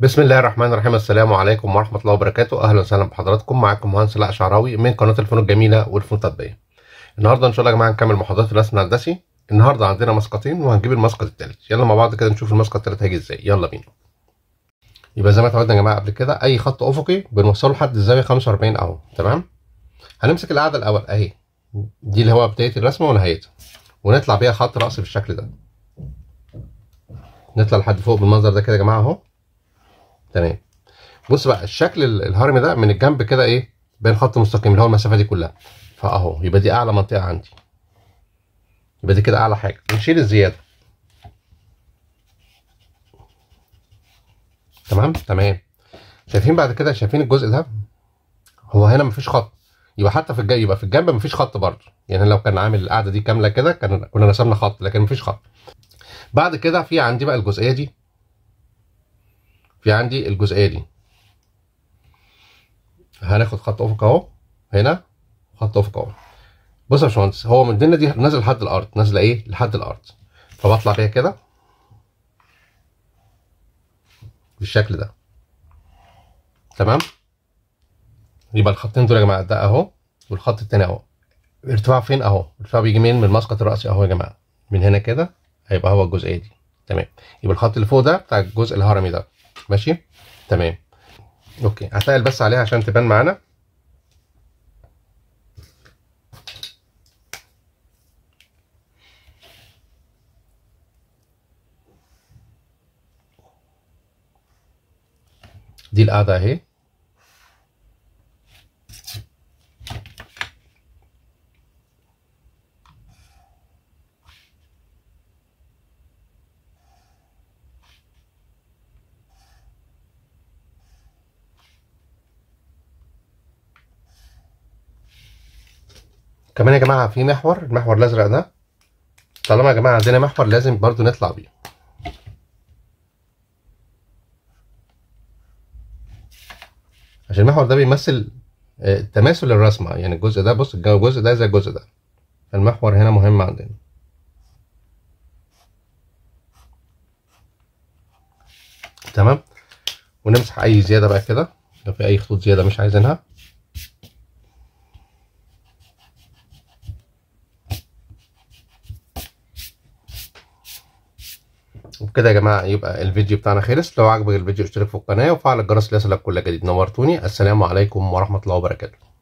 بسم الله الرحمن الرحيم السلام عليكم ورحمة الله وبركاته أهلا وسهلا بحضراتكم معاكم مهندس علاء شعراوي من قناة الفنون الجميلة والفنون التطبيقية النهاردة إن شاء الله يا جماعة نكمل محاضرات الرسم الهندسي النهاردة عندنا مسقطين وهنجيب المسقط التالت يلا مع بعض كده نشوف المسقط التالت هيجي ازاي يلا بينا يبقى زي ما اتعودنا يا جماعة قبل كده أي خط أفقي بنوصله لحد الزاوية 45 أهو تمام هنمسك القاعدة الأول أهي دي اللي هو بداية الرسمة ونهايتها ونطلع بيها خط رأس بالشكل ده نطلع لحد فوق بالمنظر ده كده يا جماعة أهو تمام بص بقى الشكل الهرمي ده من الجنب كده ايه بين خط مستقيم اللي هو المسافه دي كلها فاهو يبقى دي اعلى منطقه عندي يبقى دي كده اعلى حاجه نشيل الزياده تمام تمام شايفين بعد كده شايفين الجزء ده هو هنا مفيش خط يبقى حتى في الجنب يبقى في الجنب مفيش خط برضه يعني لو كان عامل القاعده دي كامله كده كان كنا رسمنا خط لكن مفيش خط بعد كده في عندي بقى الجزئيه دي في عندي الجزئيه دي هناخد خط افق اهو هنا خط افق اهو بص يا باشمهندس هو من الدنيا دي نازل لحد الارض نازله ايه لحد الارض فبطلع بيها كده بالشكل ده تمام يبقى الخطين دول يا جماعه ده اهو والخط التاني اهو ارتفاع فين اهو ارتفاع بيجي منين من المسقط الراسي اهو يا جماعه من هنا كده هيبقى هو الجزئيه دي تمام يبقى الخط اللي فوق ده بتاع الجزء الهرمي ده ماشي تمام اوكي هتقل بس عليها عشان تبان معانا دي القاعدة اهي كمان يا جماعة في محور المحور الأزرق ده طالما يا جماعة عندنا محور لازم برضو نطلع بيه عشان المحور ده بيمثل تماثل الرسمة يعني الجزء ده بص الجزء ده زي الجزء ده المحور هنا مهم عندنا تمام ونمسح أي زيادة بقى كده لو في أي خطوط زيادة مش عايزينها وبكده يا جماعه يبقى الفيديو بتاعنا خلص لو عجبك الفيديو اشترك في القناه وفعل الجرس ليصلك كل جديد نورتوني السلام عليكم ورحمه الله وبركاته